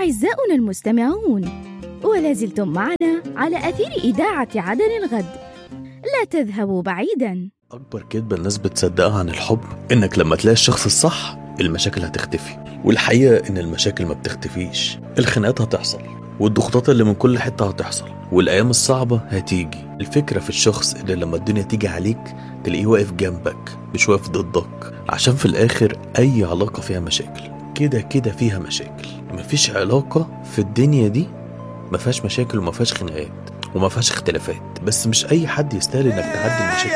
أعزاؤنا المستمعون ولا زلتم معنا على أثير إذاعة عدن الغد لا تذهبوا بعيدا أكبر كذبة الناس بتصدقها عن الحب إنك لما تلاقي الشخص الصح المشاكل هتختفي والحقيقة إن المشاكل ما بتختفيش الخناقات هتحصل والضغوطات اللي من كل حتة هتحصل والأيام الصعبة هتيجي الفكرة في الشخص اللي لما الدنيا تيجي عليك تلاقيه واقف جنبك مش واقف ضدك عشان في الآخر أي علاقة فيها مشاكل كده كده فيها مشاكل مفيش علاقة في الدنيا دي ما فيهاش مشاكل وما فيهاش خناقات وما فيهاش اختلافات بس مش اي حد يستاهل انك تعدي المشاكل